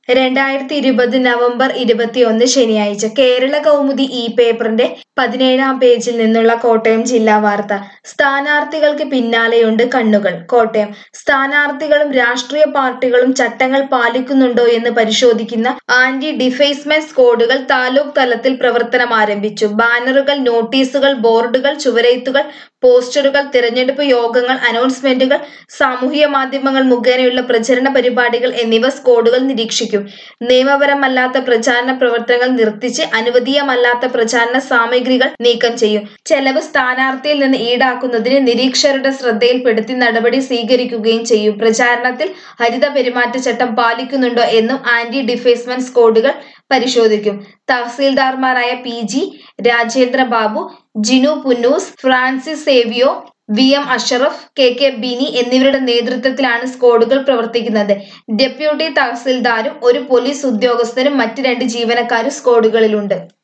രണ്ടായിരത്തി ഇരുപത് നവംബർ ഇരുപത്തിയൊന്ന് ശനിയാഴ്ച കേരള കൗമുദി ഈ പേപ്പറിന്റെ പതിനേഴാം പേജിൽ നിന്നുള്ള കോട്ടയം ജില്ലാ വാർത്ത സ്ഥാനാർത്ഥികൾക്ക് പിന്നാലെയുണ്ട് കണ്ണുകൾ കോട്ടയം സ്ഥാനാർത്ഥികളും രാഷ്ട്രീയ പാർട്ടികളും ചട്ടങ്ങൾ പാലിക്കുന്നുണ്ടോ എന്ന് പരിശോധിക്കുന്ന ആന്റി ഡിഫേസ്മെന്റ് സ്ക്വാഡുകൾ താലൂക്ക് തലത്തിൽ പ്രവർത്തനം ആരംഭിച്ചു ബാനറുകൾ നോട്ടീസുകൾ ബോർഡുകൾ ചുവരെഴുത്തുകൾ പോസ്റ്ററുകൾ തിരഞ്ഞെടുപ്പ് യോഗങ്ങൾ അനൗൺസ്മെന്റുകൾ സാമൂഹിക മാധ്യമങ്ങൾ മുഖേനയുള്ള പ്രചരണ പരിപാടികൾ എന്നിവ സ്ക്വാഡുകൾ നിരീക്ഷിക്കും നിയമപരമല്ലാത്ത പ്രചാരണ പ്രവർത്തനങ്ങൾ നിർത്തിച്ച് അനുവദീയമല്ലാത്ത പ്രചാരണ സാമഗ്രികൾ നീക്കം ചെയ്യും ചെലവ് സ്ഥാനാർത്ഥിയിൽ നിന്ന് ഈടാക്കുന്നതിന് നിരീക്ഷകരുടെ ശ്രദ്ധയിൽപ്പെടുത്തി നടപടി സ്വീകരിക്കുകയും ചെയ്യും പ്രചാരണത്തിൽ ഹരിത പെരുമാറ്റച്ചട്ടം പാലിക്കുന്നുണ്ടോ എന്നും ആന്റി ഡിഫേസ്മെന്റ് സ്ക്വാഡുകൾ പരിശോധിക്കും തഹസീൽദാർമാരായ P G Rajendra Babu Jinu Punnoose Francis Savio V M Ashraf K K Bini എന്നിവരുടെ നേതൃത്വത്തിലാണ് സ്ക്വാഡുകൾ പ്രവർത്തിക്കുന്നത് ഡെപ്യൂട്ടി തഹസിൽദാരും ഒരു പോലീസ് ഉദ്യോഗസ്ഥരും മറ്റ് രണ്ട് ജീവനക്കാരും സ്ക്വാഡുകളിലുണ്ട്